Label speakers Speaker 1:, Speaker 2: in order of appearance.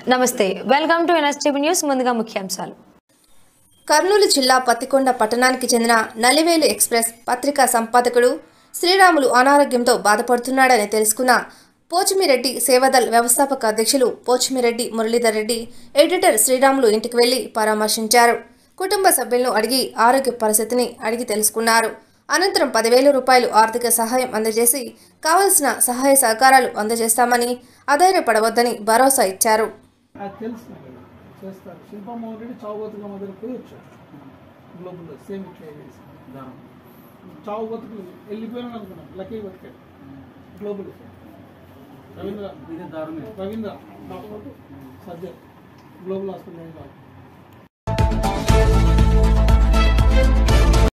Speaker 1: నమస్తే welcome to NSTV news ముందుగా ముఖ్యాంశాలు
Speaker 2: కర్నూలు జిల్లా పత్తికొండ పట్టణానికి చెందిన నలివేలు ఎక్స్ప్రెస్ పత్రికా సంపాదకుడు శ్రీరాములు అనారోగ్యంతో బాధపడుతున్నాడని తెలుసుకున్న పోచిమిరెడ్డి సేవదల్ వ్యవస్థాపక అధ్యక్షులు పోచిమిరెడ్డి మురళీధర్ రెడ్డి ఎడిటర్ శ్రీరాములు ఇంటికి వెళ్లి పరామర్శించారు కుటుంబ సభ్యులను అడిగి ఆరోగ్య పరిస్థితిని అడిగి తెలుసుకున్నారు అనంతరం పదివేల రూపాయలు ఆర్థిక సహాయం అందజేసి కావలసిన సహాయ సహకారాలు అందజేస్తామని అధైర్యపడవద్దని భరోసా ఇచ్చారు
Speaker 3: అది తెలుసు నాకు అది. చేస్తారు శిల్పమోహన్ రెడ్డి చావుబతుకుల మొదలు పోయి వచ్చాడు గ్లోబల్ సేమ్ ఇట్లా చేసి చావు బతుకులు వెళ్ళిపోయాను అనుకున్నాం లక్కీ బతికాడు global Ravindra Ravindra doctor surgeon global hospital